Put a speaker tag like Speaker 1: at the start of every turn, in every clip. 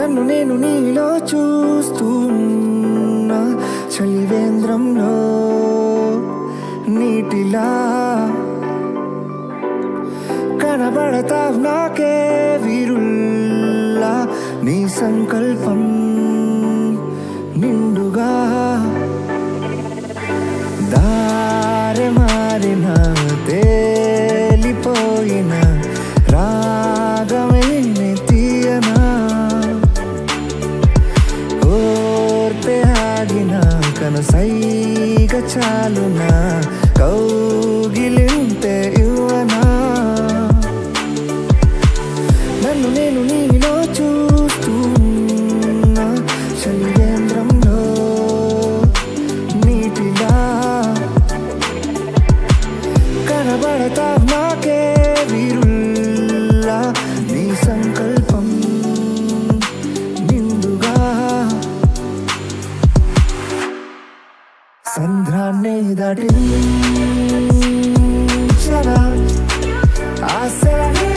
Speaker 1: నన్ను నేను నీలో చూస్తున్నా చలివేంద్రంలో నీటిలా కనబడతావ్ నాకే వీరుల్లా నీ సంకల్పం నిండుగా దారి మారిన తేలిపోయిన రాగమే తీయనా ఓర్పే ఆగిన కనసైగ చాలున కౌగిలింతే ఇవ్వనా నన్ను నేను నీలో చూస్తున్నా చలివేంద్రంలో నీటిలా కనబడతావ్ నాకే వీరుల్లా నీ సంకల్పం నిండుగా సంద్రాన్ని దాటించరా ఆశలనే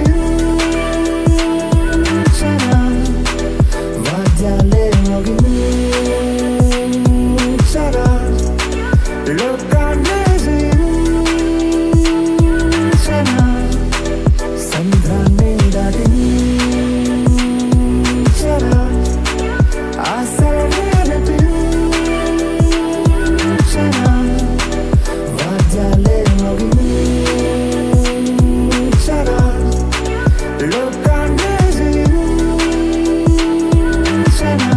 Speaker 1: అనిపించరా వాద్యాలే మోగించరా లోకాన్ని జయించరా సంద్రాన్ని దాటించరా ఆశలనే అనిపించరా వాద్యాలే మోగించరా లోకాన్ని జయించరా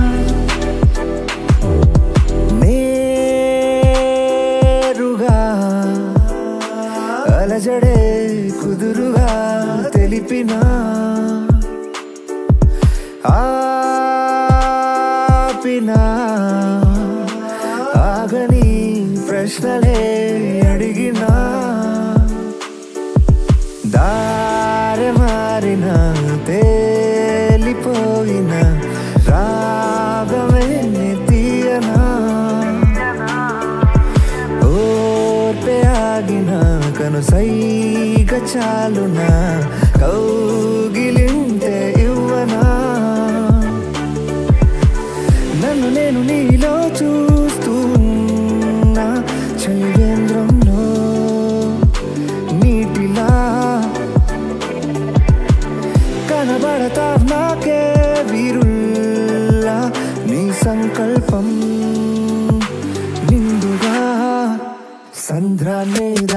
Speaker 1: నేరుగా అలజడే కుదురుగా తెలిపిన ఆపిన ఆగని ప్రశ్నలే అడిగినా దారి మారిన తేలిపోయిన రాగమే తీయనా ఓర్పే ఆగిన కనుసైగ చాలున కౌగిలింతే ఇవ్వనా నన్ను నేను నీలో చూస్తున్నా చలివేంద్రంలో నీటిలా కనబడతావ్ నాకే వీరుల్లా నీ సంకల్పం నిండుగా సంద్రాన్ని